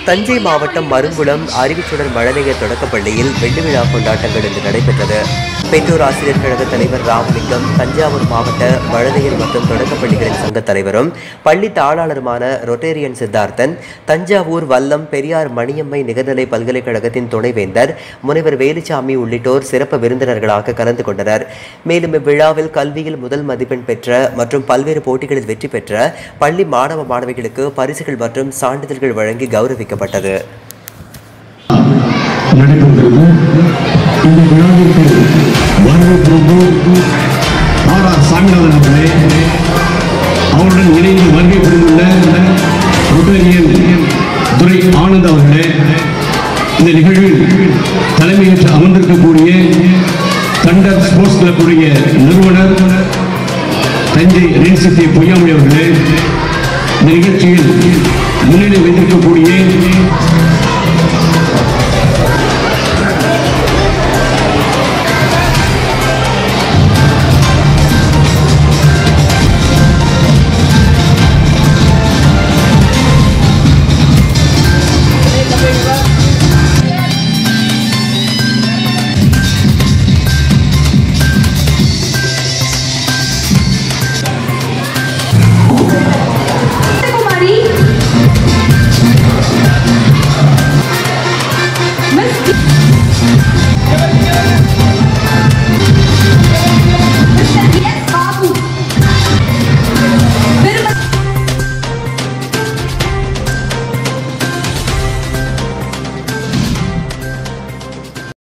தஞ்சை மாவட்டம் மருங்குளம் அறிவுச்சுடர் மழலையர் தொடக்கப்பள்ளியில் வெள்ளி விழா கொண்டாட்டங்கள் இன்று நடைபெற்றது பெற்றோர் ஆசிரியர் கழக தலைவர் ராமலிங்கம் தஞ்சாவூர் மாவட்ட மழலையர் மற்றும் தொடக்கப்பள்ளிகளின் சங்க தலைவரும் பள்ளி தாளாளருமான ரொட்டேரியன் சித்தார்த்தன் தஞ்சாவூர் வல்லம் பெரியார் மணியம்மை நிகர்நிலை பல்கலைக்கழகத்தின் துணைவேந்தர் முனைவர் வேலுச்சாமி உள்ளிட்டோர் சிறப்பு விருந்தினர்களாக கலந்து கொண்டனர் மேலும் இவ்விழாவில் கல்வியில் முதல் மதிப்பெண் பெற்ற மற்றும் பல்வேறு போட்டிகளில் வெற்றி பெற்ற பள்ளி மாணவ மாணவிகளுக்கு பரிசுகள் மற்றும் சான்றிதழ்கள் வழங்கி கௌரவிக்கப்பட்டது நடைபெறுகிறது இந்த விழாவிற்கு வருகை புரிந்து ஆர் ஆர் சாமிநாதன் அவர்களே அவருடன் இணைந்து வருகை புரிந்துள்ள ரொட்டேரியன் துரை ஆனந்த் அவர்களே இந்த நிகழ்வில் தலைமையேற்று அமர்ந்திருக்கக்கூடிய தண்டர் ஸ்போர்ட்ஸ் கிளப்புடைய நிறுவனர் தஞ்சை ரென்சித்தி பொய்யாமொழி அவர்களே இந்த நிகழ்ச்சியில் முன்னிலை வைத்திருக்கக்கூடிய